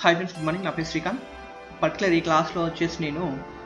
hi friends good morning నా పేరు Srikanth particular ఈ క్లాస్లో వచ్చేసి నేను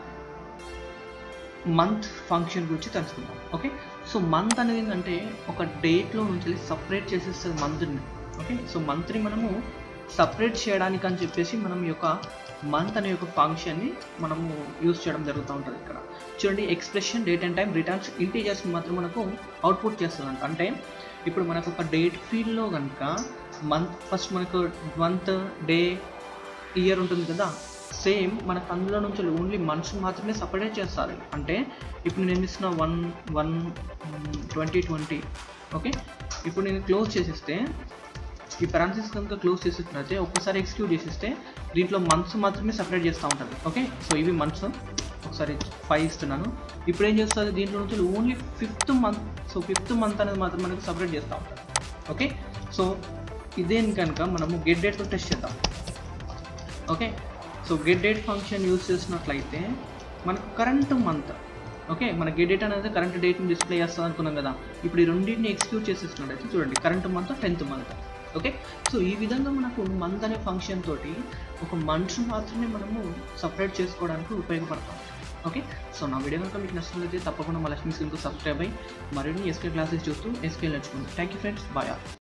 మంత్ ఫంక్షన్ గురించి తెలుసుకుందాం ఓకే సో మంత్ అనేది ఏంటంటే ఒక డేట్లో నుంచి సపరేట్ చేసేస్తుంది మంత్ని ఓకే సో మంత్ని మనము సపరేట్ చేయడానికి అని చెప్పేసి మనం ఈ యొక్క మంత్ అనే ఒక ఫంక్షన్ని మనము యూజ్ చేయడం జరుగుతూ ఉంటుంది ఇక్కడ చూడండి expression date and time returns integers మాత్రం మనకు అవుట్పుట్ చేస్తుంది అంటే ఇప్పుడు మనకు ఒక డేట్ ఫీల్డ్లో కనుక మంత్ ఫస్ట్ మనకు మంత్ డే ఇయర్ ఉంటుంది కదా సేమ్ మనకు అందులో నుంచి ఓన్లీ మంత్స్ మాత్రమే సపరేట్ చేస్తారు అంటే ఇప్పుడు నేను ఇస్తున్న one one twenty twenty okay ఇప్పుడు నేను క్లోజ్ చేసేస్తే ఈ పారాన్సిస్ కనుక క్లోజ్ చేసేసినట్లయితే ఒక్కసారి ఎక్స్క్యూట్ చేసేస్తే దీంట్లో మంత్స్ మాత్రమే సపరేట్ చేస్తూ ఉంటుంది ఓకే సో ఇవి మంత్స్ ఒకసారి ఫైవ్ ఇస్తున్నాను ఇప్పుడు ఏం చేస్తుంది దీంట్లో నుంచి only fifth month so fifth month అనేది మాత్రం మనకు సపరేట్ చేస్తూ ఉంటుంది ఓకే సో ఇదే కనుక మనము గెట్ డేట్తో టెస్ట్ చేద్దాం okay so get date function use చేసినట్లయితే మనకు కరెంట్ మంత్ ఓకే మన గెట్ డేట్ అనేది కరెంట్ డేట్ని డిస్ప్లే చేస్తుంది అనుకున్నాం కదా ఇప్పుడు ఈ రెండింటిని ఎక్స్క్యూట్ చేసేసినట్లయితే చూడండి current month tenth month okay so ఈ విధంగా మనకు మంత్ అనే ఫంక్షన్ తోటి ఒక మంత్స్ మాత్రమే మనము సపరేట్ చేసుకోవడానికి ఉపయోగపడతాం ఓకే సో నా వీడియో కనుక మీకు నచ్చినట్లయితే తప్పకుండా మా లక్ష్మీ స్కూల్కి సబ్స్క్రైబ్ అయ్యి మరిన్ని ఎస్కే క్లాసెస్ చూస్తూ ఎస్కే నేర్చుకోండి థ్యాంక్ యూ ఫ్రెండ్స్ బాయ్